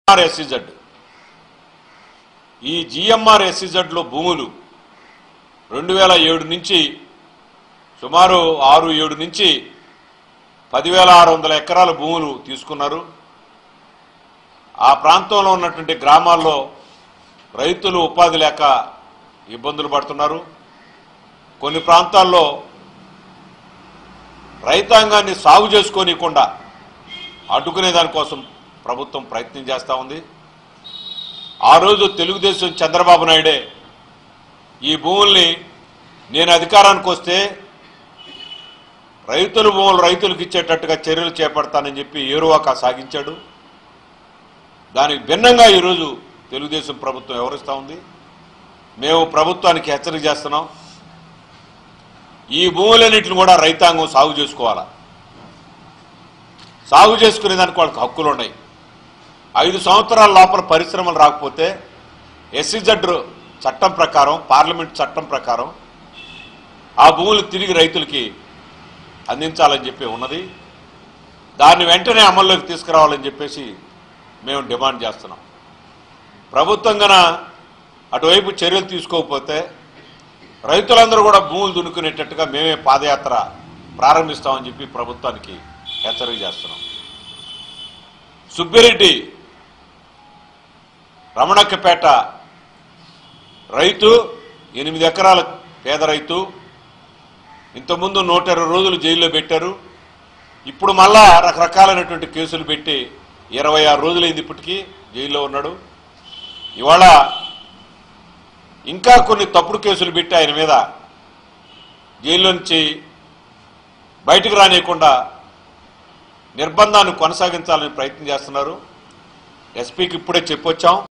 GMR SEZ ఈ GMR ఎస్సీజెడ్లో భూములు రెండు వేల ఏడు నుంచి సుమారు ఆరు ఏడు నుంచి పదివేల ఆరు వందల ఎకరాల భూములు తీసుకున్నారు ఆ ప్రాంతంలో ఉన్నటువంటి గ్రామాల్లో రైతులు ఉపాధి లేక ఇబ్బందులు పడుతున్నారు కొన్ని ప్రాంతాల్లో రైతాంగాన్ని సాగు చేసుకోనికుండా అడ్డుకునే దానికోసం ప్రభుత్వం ప్రయత్నం చేస్తూ ఉంది ఆ రోజు తెలుగుదేశం చంద్రబాబు నాయుడే ఈ భూముల్ని నేను అధికారానికి వస్తే రైతుల భూములు రైతులకు ఇచ్చేటట్టుగా చర్యలు చేపడతానని చెప్పి ఏరువాక సాగించాడు దానికి భిన్నంగా ఈరోజు తెలుగుదేశం ప్రభుత్వం వ్యవహరిస్తూ ఉంది మేము ప్రభుత్వానికి హెచ్చరిక చేస్తున్నాం ఈ భూములన్నింటిని కూడా రైతాంగం సాగు చేసుకోవాలా సాగు చేసుకునే దానికి వాళ్ళకి హక్కులు ఉన్నాయి ఐదు సంవత్సరాల లోపల పరిశ్రమలు రాకపోతే ఎస్సీజెడ్ చట్టం ప్రకారం పార్లమెంట్ చట్టం ప్రకారం ఆ భూములు తిరిగి రైతులకి అందించాలని చెప్పి ఉన్నది దాన్ని వెంటనే అమల్లోకి తీసుకురావాలని చెప్పేసి మేము డిమాండ్ చేస్తున్నాం ప్రభుత్వం గన అటువైపు చర్యలు తీసుకోకపోతే రైతులందరూ కూడా భూములు దున్నుకునేటట్టుగా మేమే పాదయాత్ర ప్రారంభిస్తామని చెప్పి ప్రభుత్వానికి హెచ్చరిక చేస్తున్నాం సుబ్బిరెడ్డి రమణక్కపేట రైతు ఎనిమిది ఎకరాల పేద రైతు ఇంతకుముందు నూట ఇరవై రోజులు జైల్లో పెట్టారు ఇప్పుడు మళ్ళా రకరకాలైనటువంటి కేసులు పెట్టి ఇరవై ఆరు రోజులైంది ఇప్పటికీ జైల్లో ఉన్నాడు ఇవాళ ఇంకా కొన్ని తప్పుడు కేసులు పెట్టి ఆయన మీద జైల్లో నుంచి బయటకు రానియకుండా నిర్బంధాన్ని కొనసాగించాలని ప్రయత్నం చేస్తున్నారు ఎస్పీకి ఇప్పుడే చెప్పొచ్చాం